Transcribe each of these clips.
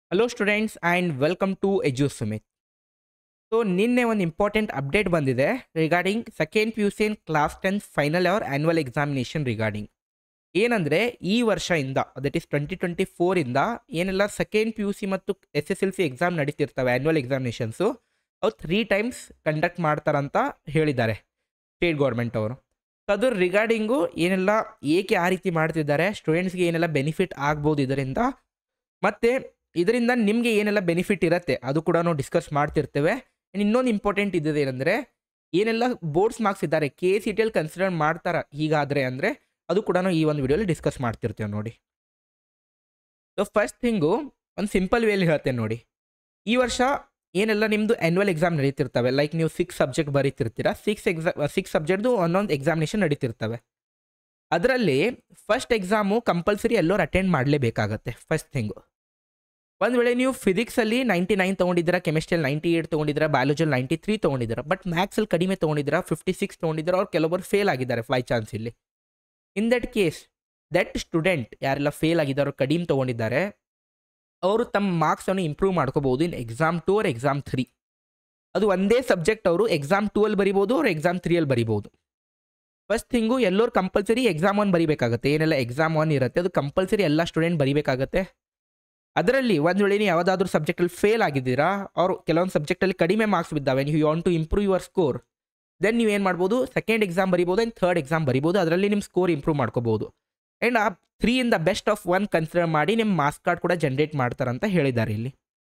Hello students and welcome to Edu Sumit so ನಿನ್ನೆ ಒಂದು important update ಬಂದಿದೆ regarding second P U C class tenth final our annual examination regarding ಏನಂದರೆ ಈ ವರ್ಷದಿಂದ that is twenty twenty ಫೋರಿಂದ ಏನೆಲ್ಲ second P U C ಮತ್ತು S S L C exam ನಡೀತಿರ್ತವೆ ಆ್ಯನ್ಯುವಲ್ ಎಕ್ಸಾಮಿನೇಷನ್ಸು ಅವು ತ್ರೀ ಟೈಮ್ಸ್ ಕಂಡಕ್ಟ್ ಮಾಡ್ತಾರಂತ ಹೇಳಿದ್ದಾರೆ ಸ್ಟೇಟ್ ಗೌರ್ಮೆಂಟ್ ಅವರು ಸೊ ಅದ್ರ ರಿಗಾರ್ಡಿಂಗು ಏನೆಲ್ಲ ಏಕೆ ಆ ರೀತಿ ಮಾಡ್ತಿದ್ದಾರೆ ಸ್ಟೂಡೆಂಟ್ಸ್ಗೆ ಏನೆಲ್ಲ ಬೆನಿಫಿಟ್ ಆಗ್ಬೋದು ಇದರಿಂದ ಮತ್ತು ಇದರಿಂದ ನಿಮಗೆ ಏನೆಲ್ಲ ಬೆನಿಫಿಟ್ ಇರುತ್ತೆ ಅದು ಕೂಡ ನಾವು ಡಿಸ್ಕಸ್ ಮಾಡ್ತಿರ್ತೇವೆ ಆ್ಯಂಡ್ ಇನ್ನೊಂದು ಇಂಪಾರ್ಟೆಂಟ್ ಇದ್ದದ್ದು ಏನಂದರೆ ಏನೆಲ್ಲ ಬೋರ್ಡ್ಸ್ ಮಾರ್ಕ್ಸ್ ಇದ್ದಾರೆ ಕೆ ಸಿ ಟಿಯಲ್ಲಿ ಕನ್ಸಿಡರ್ ಮಾಡ್ತಾರ ಹೀಗಾದರೆ ಅಂದರೆ ಅದು ಕೂಡ ಈ ಒಂದು ವಿಡಿಯೋಲಿ ಡಿಸ್ಕಸ್ ಮಾಡ್ತಿರ್ತೇವೆ ನೋಡಿ ಸೊ ಫಸ್ಟ್ ಥಿಂಗು ಒಂದು ಸಿಂಪಲ್ ವೇಲಿ ಹೇಳ್ತೇನೆ ನೋಡಿ ಈ ವರ್ಷ ಏನೆಲ್ಲ ನಿಮ್ಮದು ಆ್ಯನ್ಯುವಲ್ ಎಕ್ಸಾಮ್ ನಡೀತಿರ್ತವೆ ಲೈಕ್ ನೀವು ಸಿಕ್ಸ್ ಸಬ್ಜೆಕ್ಟ್ ಬರೀತಿರ್ತೀರ ಸಿಕ್ಸ್ ಎಕ್ಸಾ ಸಿಕ್ಸ್ ಸಬ್ಜೆಕ್ಟ್ದು ಒಂದೊಂದು ಎಕ್ಸಾಮಿನೇಷನ್ ನಡೀತಿರ್ತವೆ ಅದರಲ್ಲಿ ಫಸ್ಟ್ ಎಕ್ಸಾಮು ಕಂಪಲ್ಸರಿ ಎಲ್ಲರೂ ಅಟೆಂಡ್ ಮಾಡಲೇಬೇಕಾಗತ್ತೆ ಫಸ್ಟ್ ಥಿಂಗು ಒಂದು ವೇಳೆ ನೀವು ಫಿಸಿಕ್ಸಲ್ಲಿ ನೈಂಟಿ ನೈನ್ ತೊಗೊಂಡಿದ್ದೀರಾ ಕೆಮಿಸ್ಟ್ರಿಯಲ್ಲಿ ನೈಂಟಿ ಏಯ್ಟ್ ತೊಗೊಂಡಿದ್ದೀರಾ ಬಯಾಲಜಿಯಲ್ಲಿ ನೈಂಟಿ ತ್ರೀ ತೊಗೊಂಡಿದ್ದೀರಾ ಬಟ್ ಮ್ಯಾಥ್ಸಲ್ಲಿ ಕಡಿಮೆ ತೊಗೊಂಡಿದ್ದೀರಾ ಫಿಫ್ಟಿ ಸಿಕ್ಸ್ ತೊಗೊಂಡಿದ್ದೀರಾ ಅವ್ರು ಕೆಲವೊಬ್ಬರು ಫೇಲ್ ಆಗಿದ್ದಾರೆ ಫ್ಲೈ ಚಾನ್ಸ್ ಇಲ್ಲಿ in that case that student ಯಾರೆಲ್ಲ ಫೇಲ್ ಆಗಿದ್ದಾರೋ ಕಡಿಮೆ ತೊಗೊಂಡಿದ್ದಾರೆ ಅವರು ತಮ್ಮ ಮಾರ್ಕ್ಸನ್ನು ಇಂಪ್ರೂವ್ ಮಾಡ್ಕೋಬೋದು in exam two or exam three ಅದು ಒಂದೇ ಸಬ್ಜೆಕ್ಟ್ ಅವರು ಎಕ್ಸಾಮ್ ಟೂ ಅಲ್ಲಿ ಬರಿಬೋದು ಅವ್ರು ಎಕ್ಸಾಮ್ ತ್ರೀಯಲ್ಲಿ ಬರಿಬೋದು ಫಸ್ಟ್ ಥಿಂಗು ಎಲ್ಲರೂ ಕಂಪಲ್ಸರಿ ಎಕ್ಸಾಮ್ ಒನ್ ಬರಿಬೇಕಾಗತ್ತೆ ಏನೆಲ್ಲ ಎಕ್ಸಾಮ್ ಒನ್ ಇರುತ್ತೆ ಅದು ಕಂಪಲ್ಸರಿ ಎಲ್ಲ ಸ್ಟೂಡೆಂಟ್ ಬರಿಬೇಕಾಗತ್ತೆ ಅದರಲ್ಲಿ ಒಂದು ವೇಳೆ ನೀವು ಯಾವುದಾದ್ರೂ ಸಬ್ಜೆಕ್ಟಲ್ಲಿ ಫೇಲ್ ಆಗಿದ್ದೀರಾ ಅವ್ರು ಕೆಲವೊಂದು ಸಬ್ಜೆಕ್ಟಲ್ಲಿ ಕಡಿಮೆ ಮಾರ್ಕ್ಸ್ ಬಿದ್ದಾವೆ ನೀವು want to improve your score then ನೀವು ಏನು ಮಾಡ್ಬೋದು ಸೆಕೆಂಡ್ ಎಕ್ಸಾಮ್ ಬರಿಬೋದು ಆ್ಯಂಡ್ ಥರ್ಡ್ ಎಕ್ಸಾಮ್ ಬರಿಬೋದು ಅದರಲ್ಲಿ ನಿಮ್ಮ ಸ್ಕೋರ್ ಇಂಪ್ರೂವ್ ಮಾಡ್ಕೋಬೋದು ಆ್ಯಂಡ್ ಆ ತ್ರೀಯಿಂದ ಬೆಸ್ಟ್ ಆಫ್ ಒನ್ ಕನ್ಸಿಡರ್ ಮಾಡಿ ನಿಮ್ಮ ಮಾರ್ಕ್ಸ್ ಕಾರ್ಡ್ ಕೂಡ ಜನ್ರೇಟ್ ಮಾಡ್ತಾರಂತ ಹೇಳಿದ್ದಾರೆ ಇಲ್ಲಿ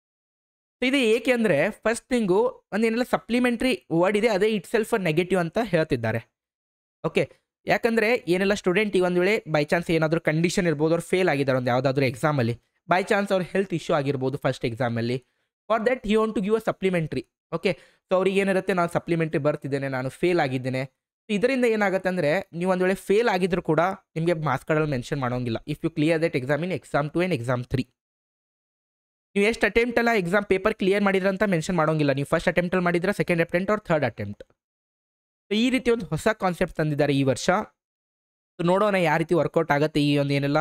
ಸೊ ಇದು ಏಕೆ ಅಂದರೆ ಫಸ್ಟ್ ಥಿಂಗು ಒಂದೇನೆಲ್ಲ ಸಪ್ಲಿಮೆಂಟ್ರಿ ವರ್ಡ್ ಇದೆ ಅದೇ ಇಟ್ ಸೆಲ್ಫ್ ನೆಗೆಟಿವ್ ಅಂತ ಹೇಳ್ತಿದ್ದಾರೆ ಓಕೆ ಯಾಕಂದರೆ ಏನೆಲ್ಲ ಸ್ಟೂಡೆಂಟ್ ಈ ಒಂದು ವೇಳೆ ಬೈ ಚಾನ್ಸ್ ಏನಾದರೂ ಕಂಡೀಷನ್ ಇರ್ಬೋದು ಅವ್ರು ಫೇಲ್ ಆಗಿದ್ದಾರೆ ಒಂದು ಯಾವುದಾದ್ರೂ ಎಕ್ಸಾಮಲ್ಲಿ ಬೈ ಚಾನ್ಸ್ ಅವ್ರ ಹೆಲ್ತ್ ಇಶ್ಯೂ ಆಗಿರ್ಬೋದು ಫಸ್ಟ್ ಎಕ್ಸಾಮಲ್ಲಿ for that he want to give a supplementary okay so ಅವ್ರಿಗೆ ಏನಿರುತ್ತೆ ನಾನು ಸಪ್ಲಿಮೆಂಟ್ರಿ ಬರ್ತಿದ್ದೇನೆ ನಾನು ಫೇಲ್ ಆಗಿದ್ದೇನೆ ಇದರಿಂದ ಏನಾಗುತ್ತೆ ಅಂದರೆ ನೀವು ಒಂದು ವೇಳೆ ಫೇಲ್ ಆಗಿದ್ರು ಕೂಡ ನಿಮಗೆ ಮಾರ್ಕ್ಸ್ ಕಾರ್ಡಲ್ಲಿ ಮೆನ್ಷನ್ ಮಾಡೋಂಗಿಲ್ಲ if you clear that exam in exam two and exam three ನೀವು ಎಷ್ಟು ಅಟೆಂಪ್ಟಲ್ಲ ಎಕ್ಸಾಮ್ ಪೇಪರ್ ಕ್ಲಿಯರ್ ಮಾಡಿದ್ರೆ ಅಂತ ಮೆನ್ಷನ್ ಮಾಡೋಂಗಿಲ್ಲ ನೀವು ಫಸ್ಟ್ ಅಟೆಂಪ್ಟಲ್ಲಿ ಮಾಡಿದ್ರೆ ಸೆಕೆಂಡ್ ಅಟೆಂಪ್ಟ್ ಅವ್ರ ಥರ್ಡ್ ಅಟೆಂಪ್ಟ್ ಸೊ ಈ ರೀತಿ ಒಂದು ಹೊಸ ಕಾನ್ಸೆಪ್ಟ್ ತಂದಿದ್ದಾರೆ ಈ ವರ್ಷ ಸೊ ನೋಡೋಣ ಯಾವ ರೀತಿ ವರ್ಕೌಟ್ ಆಗುತ್ತೆ ಈ ಒಂದು ಏನೆಲ್ಲ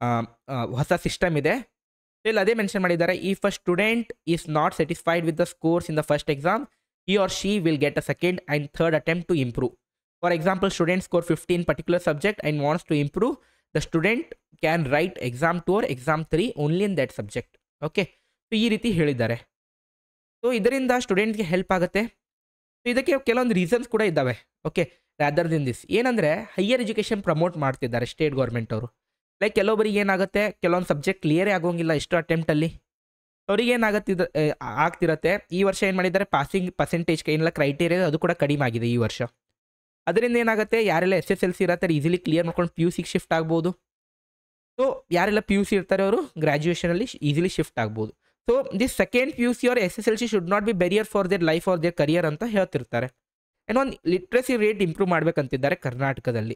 ಹೊಸ ಸಿಸ್ಟಮ್ ಇದೆ ಇಲ್ಲಿ ಅದೇ ಮೆನ್ಷನ್ ಮಾಡಿದ್ದಾರೆ if a student is not satisfied with the scores in the first exam he or she will get a second and third attempt to improve. For example, student score 50 in particular subject and wants to improve, the student can write exam 2 or exam 3 only in that subject. Okay so ಈ ರೀತಿ ಹೇಳಿದ್ದಾರೆ so ಇದರಿಂದ ಸ್ಟೂಡೆಂಟ್ಗೆ help ಆಗುತ್ತೆ so ಇದಕ್ಕೆ ಕೆಲವೊಂದು reasons ಕೂಡ ಇದ್ದಾವೆ okay rather than this ಏನಂದರೆ ಹೈಯರ್ ಎಜುಕೇಷನ್ ಪ್ರಮೋಟ್ ಮಾಡ್ತಿದ್ದಾರೆ ಸ್ಟೇಟ್ ಗೌರ್ಮೆಂಟ್ ಅವರು ಲೈಕ್ ಕೆಲವೊಬ್ಬರಿಗೆ ಏನಾಗುತ್ತೆ ಕೆಲವೊಂದು ಸಬ್ಜೆಕ್ಟ್ ಕ್ಲಿಯರೇ ಆಗೋಂಗಿಲ್ಲ ಎಷ್ಟು ಅಟೆಂಪ್ಟಲ್ಲಿ ಅವ್ರಿಗೆ ಏನಾಗತ್ತಿದ ಆಗ್ತಿರತ್ತೆ ಈ ವರ್ಷ ಏನು ಮಾಡಿದ್ದಾರೆ ಪಾಸಿಂಗ್ ಪರ್ಸೆಂಟೇಜ್ ಏನೆಲ್ಲ ಕ್ರೈಟೇರಿಯಾ ಅದು ಕೂಡ ಕಡಿಮೆ ಆಗಿದೆ ಈ ವರ್ಷ ಅದರಿಂದ ಏನಾಗುತ್ತೆ ಯಾರೆಲ್ಲ ಎಸ್ ಎಸ್ ಎಲ್ ಸಿ ಇರತ್ತಾರೆ ಈಸಿಲಿ ಕ್ಲಿಯರ್ ಮಾಡ್ಕೊಂಡು ಪಿ ಯು ಸಿಗೆ ಶಿಫ್ಟ್ ಆಗ್ಬೋದು ಸೊ ಯಾರೆಲ್ಲ ಪಿ ಯು ಸಿ ಇರ್ತಾರೆ ಅವರು ಗ್ರ್ಯಾಜುಯೇಷನಲ್ಲಿ ಈಸಿಲಿ ಶಿಫ್ಟ್ ಆಗ್ಬೋದು so this second P U C ಅವ್ರ S S L C should not be barrier for their life or their career ಅಂತ ಹೇಳ್ತಿರ್ತಾರೆ ಆ್ಯಂಡ್ ಒಂದು ಲಿಟ್ರಸಿ ರೇಟ್ ಇಂಪ್ರೂವ್ ಮಾಡ್ಬೇಕಂತಿದ್ದಾರೆ ಕರ್ನಾಟಕದಲ್ಲಿ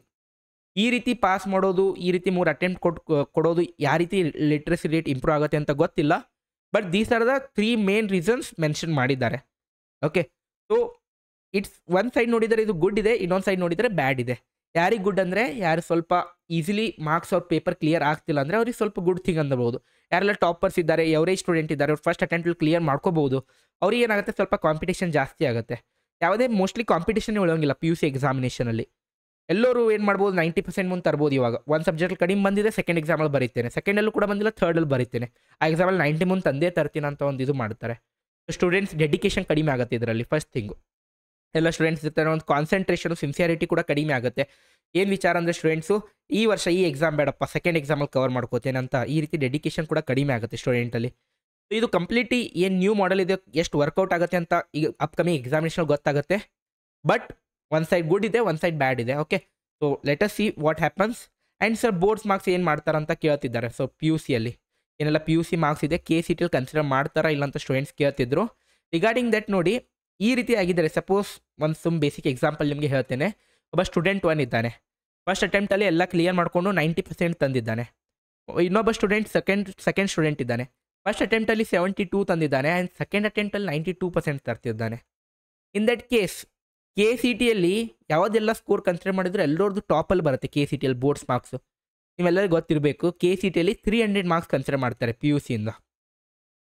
ಈ ರೀತಿ ಪಾಸ್ ಮಾಡೋದು ಈ ರೀತಿ ಮೂರು ಅಟೆಂಪ್ಟ್ ಕೊಟ್ಟು ಕೊಡೋದು ಯಾವ ರೀತಿ ಲಿಟ್ರಸಿ ರೇಟ್ ಇಂಪ್ರೂವ್ ಆಗುತ್ತೆ ಅಂತ ಗೊತ್ತಿಲ್ಲ but these are the three main reasons mention ಮಾಡಿದ್ದಾರೆ okay so it's one side ನೋಡಿದರೆ ಇದು ಗುಡ್ ಇದೆ ಇನ್ನೊಂದು ಸೈಡ್ ನೋಡಿದರೆ ಬ್ಯಾಡ್ ಇದೆ ಯಾರಿಗೆ ಗುಡ್ ಅಂದರೆ ಯಾರು ಸ್ವಲ್ಪ ಈಸಿಲಿ ಮಾರ್ಕ್ಸ್ ಅವ್ರ ಪೇಪರ್ ಕ್ಲಿಯರ್ ಆಗ್ತಿಲ್ಲ ಅಂದರೆ ಅವ್ರಿಗೆ ಸ್ವಲ್ಪ ಗುಡ್ ಥಿಂಗ್ ಅಂದಬಹುದು ಯಾರೆಲ್ಲ ಟಾಪರ್ಸ್ ಇದ್ದಾರೆ ಎವರೇಜ್ ಸ್ಟೂಡೆಂಟ್ ಇದ್ದಾರೆ ಅವ್ರು ಫಸ್ಟ್ ಅಟೆಂಪ್ಟಲ್ಲಿ ಕ್ಲಿಯರ್ ಮಾಡ್ಕೋಬಹುದು ಅವ್ರಿಗೆ ಏನಾಗುತ್ತೆ ಸ್ವಲ್ಪ ಕಾಂಪಿಟೇಷನ್ ಜಾಸ್ತಿ ಆಗುತ್ತೆ ಯಾವುದೇ ಮೋಸ್ಟ್ಲಿ ಕಾಂಪಿಟೇಷನ್ ಉಳಿಯೋಂಗಿಲ್ಲ ಪಿ ಯು ಸಿ ಎಕ್ಸಾಮಿನೇಷನಲ್ಲಿ ಎಲ್ಲರೂ ಏನು ಮಾಡ್ಬೋದು ನೈಂಟಿ ಪರ್ಸೆಂಟ್ ಮುಂದೆ ತರ್ಬೋದು ಇವಾಗ ಒಂದು ಸಬ್ಜೆಕ್ಟ್ ಕಡಿಮೆ ಬಂದಿದೆ ಸೆಕೆಂಡ್ ಎಕ್ಸಾಮಲ್ಲಿ ಬರೀತೇನೆ ಸೆಕೆಂಡಲ್ಲೂ ಕೂಡ ಬಂದಿಲ್ಲ ಥರ್ಡಲ್ಲಿ ಬರೀತೇನೆ ಆ ಎಕ್ಸಾಮಲ್ಲಿ ನೈಂಟಿ ಮುಂದೆ ತಂದೇ ತರ್ತೀನಿ ಅಂತ ಒಂದು ಇದು ಮಾಡ್ತಾರೆ ಸ್ಟೂಡೆಂಟ್ಸ್ ಡೆಡಿಕೇಶನ್ ಕಡಿಮೆ ಆಗುತ್ತೆ ಇದರಲ್ಲಿ ಫಸ್ಟ್ ಥಿಂಗು ಎಲ್ಲ ಸ್ಟೂಡೆಂಟ್ಸ್ ಇರ್ತಾರೆ ಒಂದು ಕಾನ್ಸಂಟ್ರೇಷನು ಸಿನ್ಸಿಯಾರಿಟಿ ಕೂಡ ಕಡಿಮೆ ಆಗುತ್ತೆ ಏನು ವಿಚಾರ ಅಂದರೆ ಸ್ಟೂಡೆಂಟ್ಸು ಈ ವರ್ಷ ಈ ಎಕ್ಸಾಮ್ ಬೇಡಪ್ಪ ಸೆಕೆಂಡ್ ಎಕ್ಸಾಮಲ್ಲಿ ಕವರ್ ಮಾಡ್ಕೋತೇನೆ ಅಂತ ಈ ರೀತಿ ಡೆಡಿಕೇಶನ್ ಕೂಡ ಕಡಿಮೆ ಆಗುತ್ತೆ ಸ್ಟೂಡೆಂಟಲ್ಲಿ ಸೊ ಇದು ಕಂಪ್ಲೀಟ್ಲಿ ಏನು ನ್ಯೂ ಮಾಡೆಲ್ ಇದೆ ಎಷ್ಟು ವರ್ಕೌಟ್ ಆಗುತ್ತೆ ಅಂತ ಈಗ ಅಪ್ಕಮಿಂಗ್ ಎಕ್ಸಾಮಿನೇಷನ್ ಗೊತ್ತಾಗುತ್ತೆ ಬಟ್ ಒಂದು ಸೈಡ್ ಗುಡ್ ಇದೆ ಒಂದು ಸೈಡ್ ಬ್ಯಾಡ್ ಇದೆ okay so let us see what happens and sir boards marks ಏನು ಮಾಡ್ತಾರಂತ ಕೇಳ್ತಿದ್ದಾರೆ ಸೊ ಪಿ ಯು ಸಿಯಲ್ಲಿ ಏನೆಲ್ಲ ಪಿ ಯು ಸಿ ಮಾರ್ಕ್ಸ್ ಇದೆ ಕೆ ಸಿ ಟಿಲಿ ಕನ್ಸಿಡರ್ ಮಾಡ್ತಾರಾ ಇಲ್ಲ ಅಂತ ಸ್ಟೂಡೆಂಟ್ಸ್ ಕೇಳ್ತಿದ್ರು ರಿಗಾರ್ಡಿಂಗ್ ದಟ್ ನೋಡಿ ಈ ರೀತಿ ಆಗಿದ್ದಾರೆ ಸಪೋಸ್ ಒಂದು ಸುಮ್ ಬೇಸಿಕ್ ಎಕ್ಸಾಂಪಲ್ ನಿಮಗೆ ಹೇಳ್ತೇನೆ ಒಬ್ಬ ಸ್ಟೂಡೆಂಟ್ ಒನ್ ಇದ್ದಾನೆ ಫಸ್ಟ್ ಅಟೆಂಪ್ಟಲ್ಲಿ ಎಲ್ಲ ಕ್ಲಿಯರ್ ಮಾಡಿಕೊಂಡು ನೈಂಟಿ ಪರ್ಸೆಂಟ್ ತಂದಿದ್ದಾನೆ ಇನ್ನೊಬ್ಬ ಸ್ಟೂಡೆಂಟ್ ಸೆಕೆಂಡ್ ಸೆಕೆಂಡ್ ಸ್ಟೂಡೆಂಟ್ ಇದ್ದಾನೆ ಫಸ್ಟ್ ಅಟೆಂಪ್ಟಲ್ಲಿ ಸೆವೆಂಟಿ ಟೂ ತಂದಿದ್ದಾನೆ ಆ್ಯಂಡ್ ಸೆಕೆಂಡ್ ಅಟೆಂಪ್ಟಲ್ಲಿ ನೈಂಟಿ ಟೂ ಪರ್ಸೆಂಟ್ ತರ್ತಿದ್ದಾನೆ in that case K C ಟಿಯಲ್ಲಿ ಯಾವುದೆಲ್ಲ ಸ್ಕೋರ್ ಕನ್ಸಿಡರ್ ಮಾಡಿದ್ರು ಎಲ್ಲರದ್ದು ಟಾಪಲ್ಲಿ ಬರುತ್ತೆ ಕೆ ಸಿ ಟಿಯಲ್ಲಿ ಬೋರ್ಡ್ಸ್ ಮಾರ್ಕ್ಸು ನೀವೆಲ್ಲರಿಗೂ ಗೊತ್ತಿರಬೇಕು ಕೆ ಸಿ ಟಿಯಲ್ಲಿ ತ್ರೀ ಹಂಡ್ರೆಡ್ ಮಾರ್ಕ್ಸ್ ಕನ್ಸಿಡರ್ ಮಾಡ್ತಾರೆ ಪಿ ಯು ಸಿಯಿಂದ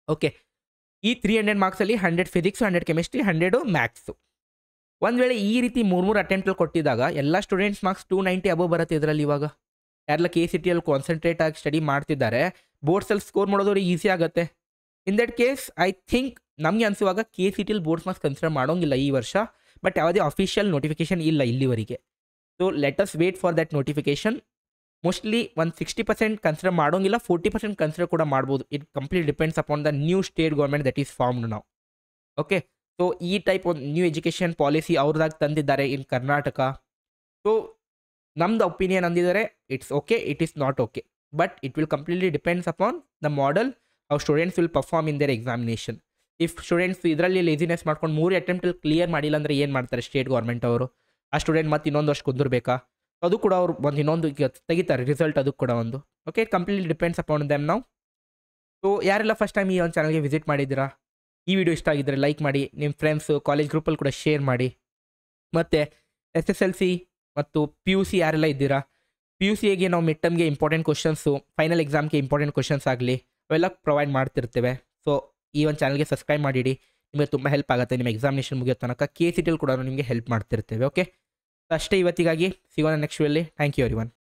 ಓಕೆ ಈ ತ್ರೀ ಹಂಡ್ರೆಡ್ ಮಾರ್ಕ್ಸಲ್ಲಿ hundred physics hundred chemistry hundred maths ಒಂದು ವೇಳೆ ಈ ರೀತಿ ಮೂರು ಮೂರು ಅಟೆಂಪ್ಟಲ್ಲಿ ಕೊಟ್ಟಿದ್ದಾಗ ಎಲ್ಲ students marks two ninety above ಬರುತ್ತೆ ಇದರಲ್ಲಿ ಇವಾಗ ಯಾರೆಲ್ಲ ಕೆ ಸಿ ಟಿಯಲ್ಲಿ ಕಾನ್ಸಂಟ್ರೇಟ್ ಆಗಿ ಸ್ಟಡಿ ಮಾಡ್ತಿದ್ದಾರೆ ಬೋರ್ಡ್ಸಲ್ಲಿ ಸ್ಕೋರ್ ಮಾಡೋದವ್ರಿಗೆ ಈಸಿ ಆಗುತ್ತೆ in that case I think ನಮಗೆ ಅನಿಸುವಾಗ ಕೆ ಸಿ ಟಿಲಿ ಬೋರ್ಡ್ಸ್ ಮಾರ್ಕ್ಸ್ ಕನ್ಸಿಡರ್ ಮಾಡೋಂಗಿಲ್ಲ ಈ ವರ್ಷ ಬಟ್ ಯಾವುದೇ ಅಫಿಷಿಯಲ್ ನೋಟಿಫಿಕೇಶನ್ ಇಲ್ಲ ಇಲ್ಲಿವರೆಗೆ so let us wait for that notification mostly ಒಂದು ಸಿಕ್ಸ್ಟಿ ಪರ್ಸೆಂಟ್ ಕನ್ಸಿಡರ್ ಮಾಡೋಂಗಿಲ್ಲ ಫೋರ್ಟಿ ಪರ್ಸೆಂಟ್ ಕನ್ಸಿಡರ್ ಕೂಡ ಮಾಡ್ಬೋದು it complete depends upon the new state government that is formed ನಾವು ಓಕೆ ಸೊ ಈ ಟೈಪ್ ಒಂದು ನ್ಯೂ ಎಜುಕೇಷನ್ ಪಾಲಿಸಿ ಅವ್ರದಾಗ ತಂದಿದ್ದಾರೆ in Karnataka so ನಮ್ದು ಒಪಿನಿಯನ್ ಅಂದಿದ್ದಾರೆ it's okay it is not okay but it will completely depends upon the model how students will perform in their examination if students ಇದರಲ್ಲಿ laziness ಮಾಡ್ಕೊಂಡು ಮೂರು ಅಟೆಂಪ್ಟಲ್ಲಿ clear ಮಾಡಿಲ್ಲ ಅಂದರೆ ಏನು ಮಾಡ್ತಾರೆ ಸ್ಟೇಟ್ ಗೌರ್ಮೆಂಟ್ ಅವರು ಆ ಸ್ಟೂಡೆಂಟ್ ಮತ್ತೆ ಇನ್ನೊಂದು ವರ್ಷ ಕುಂದಿರ್ಬೇಕಾ ಅದು ಕೂಡ ಅವ್ರು ಒಂದು ಇನ್ನೊಂದು ಈಗ ತೆಗಿತಾರೆ ರಿಸಲ್ಟ್ ಅದು ಕೂಡ ಒಂದು okay completely depends upon them ನಾವು ಸೊ ಯಾರೆಲ್ಲ ಫಸ್ಟ್ ಟೈಮ್ ಈ ಒಂದು ಚಾನಲ್ಗೆ ವಿಸಿಟ್ ಮಾಡಿದ್ದೀರಾ ಈ ವಿಡಿಯೋ ಇಷ್ಟ ಆಗಿದ್ದರೆ ಲೈಕ್ ಮಾಡಿ ನಿಮ್ಮ ಫ್ರೆಂಡ್ಸು ಕಾಲೇಜ್ ಗ್ರೂಪಲ್ಲಿ ಕೂಡ ಶೇರ್ ಮಾಡಿ ಮತ್ತು ಎಸ್ ಎಸ್ ಎಲ್ ಸಿ ಮತ್ತು ಪಿ ಯು ಸಿ ಯಾರೆಲ್ಲ ಇದ್ದೀರಾ ಪಿ ಯು ಸಿಗೆ ನಾವು ಮಿಡ್ ಟರ್ಮ್ಗೆ ಇಂಪಾರ್ಟೆಂಟ್ ಕ್ವಶನ್ಸು ಫೈನಲ್ ಎಕ್ಸಾಮ್ಗೆ ಇಂಪಾರ್ಟೆಂಟ್ ಕ್ವಶನ್ಸ್ ಆಗಲಿ ಅವೆಲ್ಲ ಪ್ರೊವೈಡ್ ಮಾಡ್ತಿರ್ತೇವೆ ಸೊ ಈ ಒಂದು ಚಾನಲ್ಗೆ ಸಬ್ಸ್ಕ್ರೈಬ್ ಮಾಡಿಡಿ ನಿಮಗೆ ತುಂಬ ಹೆಲ್ಪ್ ಆಗುತ್ತೆ ನಿಮ್ಮ ಎಕ್ಸಾಮಿನೇಷನ್ ಮುಗಿಯೋ ತನಕ ಕೆ ಸಿ ಟಿಲ್ ಕೂಡ ನಿಮಗೆ ಹೆಲ್ಪ್ ಮಾಡ್ತಿರ್ತೇವೆ ಓಕೆ ಅಷ್ಟೇ ಇವತ್ತಿಗಾಗಿ ಸಿಗೋಣ ನೆಕ್ಸ್ಟ್ ವಿಯಲ್ಲಿ ಥ್ಯಾಂಕ್ ಯು ಎವ್ರಿ ಒನ್